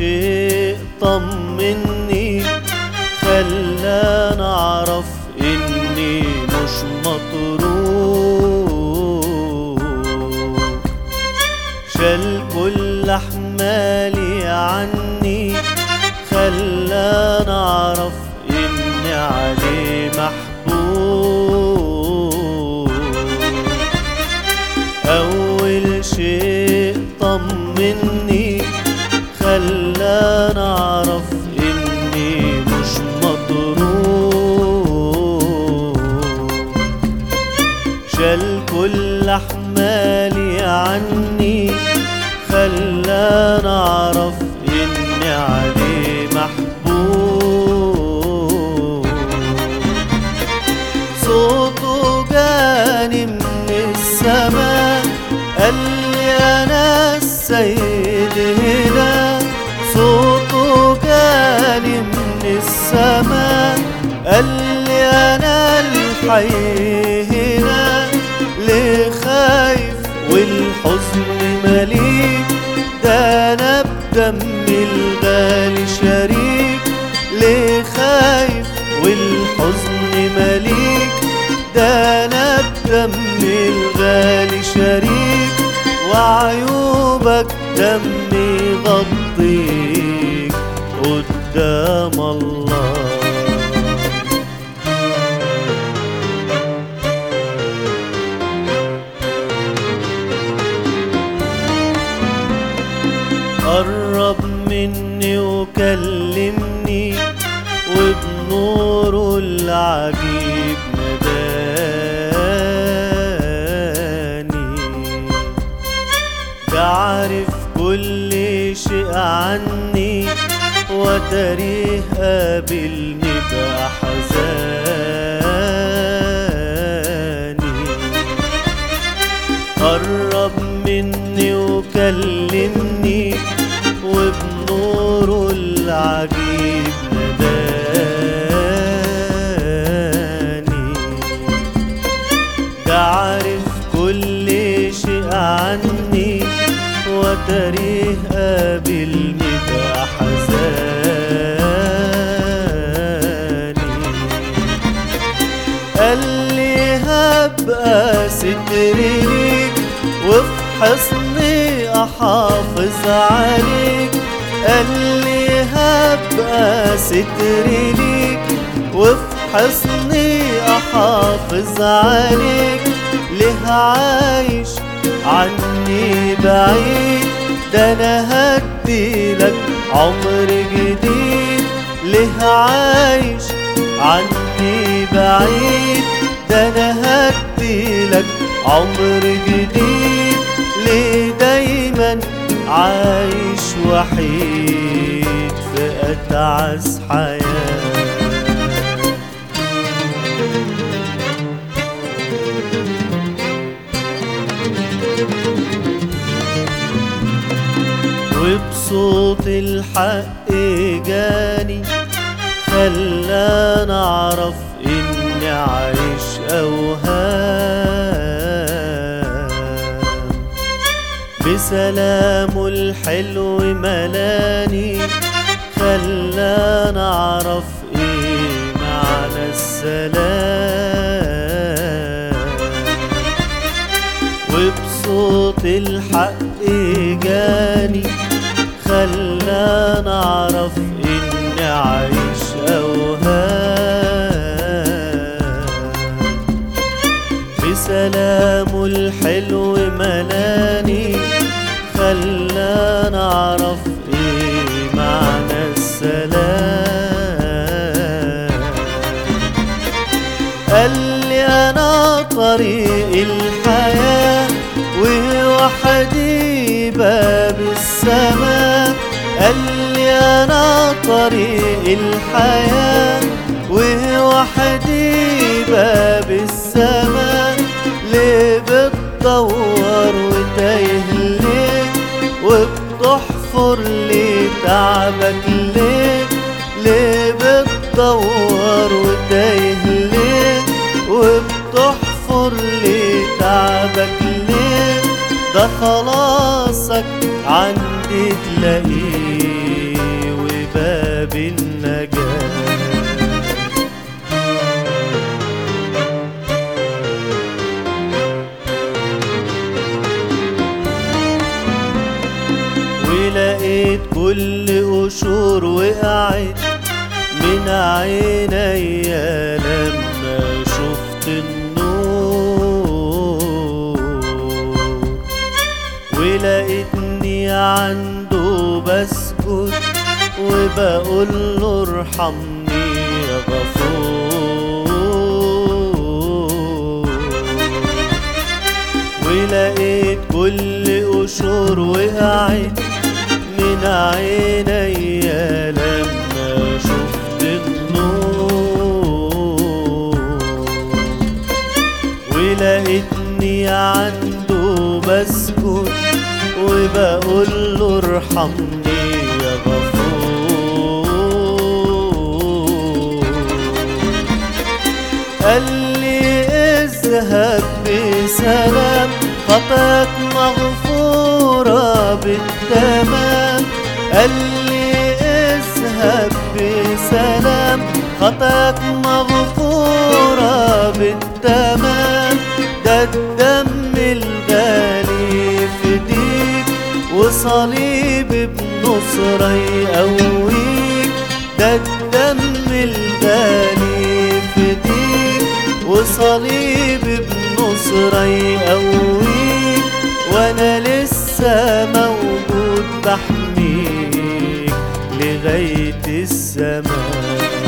شيء طمني خلاني اعرف اني مش مطروح شال كل احمالي عني خلاني اعرف اني عليه محبوب اول شيء طمني خلاني اعرف اني مش مطروح شال كل احمالي عني خلاني اعرف اني عليه محبوب صوته جاني من السماء قال لي انا السيد هنا صوته جاني من السماء قال لي انا الحي هنا ليه خايف والحزن مليك ده انا بدمي الغالي شريك ليه خايف والحزن مليك ده انا بدمي الغالي شريك وعيوبك دمي غطيك قدام الله قرب مني وكلمني وبنوره العجيب ناداني تعرف كل شيء عني وتاريه قابلني بأحزاني قرب مني وكلمني وبنوره العجيب ناداني ده عارف كل شيء عني وتاريه قابلني بأحزاني قال لي هبقى ستر ليك وفي حصني احافظ عليك قال لي هبقى ستر ليك وفي حصني احافظ عليك ليه عايش عني بعيد ده انا هديلك عمر جديد ليه عايش عني بعيد ده انا هديلك عمر جديد ليه دايما عايش وحيد في اتعس حياه وبصوت الحق جاني خلاني اعرف اني عايش اوهام بسلامه الحلو ملاني خلاني اعرف ايه معنى السلام وبصوت الحق جاني خلاني اعرف اني عايش اوهام بسلامه الحلو ملاني خلاني اعرف ايه معنى السلام قال لي انا طريق الحياة ووحدي باب السماء قال لي انا طريق الحياة ووحدي باب السماء ليه بتدور وتايه ليه وبتحفر ليه تعبك ليه ليه بتدور وتايه ليه وبتحفر ليه تعبك ليه ده خلاصك عندي تلاقيه بالنجاة ولقيت كل قشور وقعت من عينيا لما شفت النور ولقيتني عنده بسجد وبقول له ارحمني يا غفور ولقيت كل قشور وقعت من عينيا لما شفت النور ولقيتني عنده بسكت وبقول له ارحمني يا غفور قال لي اذهب بسلام خطاك مغفورة بالتمام قال لي اذهب بسلام خطاك مغفورة بالتمام ده الدم الغالي فديك وصليب بنصرة يقويك ده الدم الغالي فديك وصليب بنصرة يقويك وانا لسه موجود بحميك لغاية السماء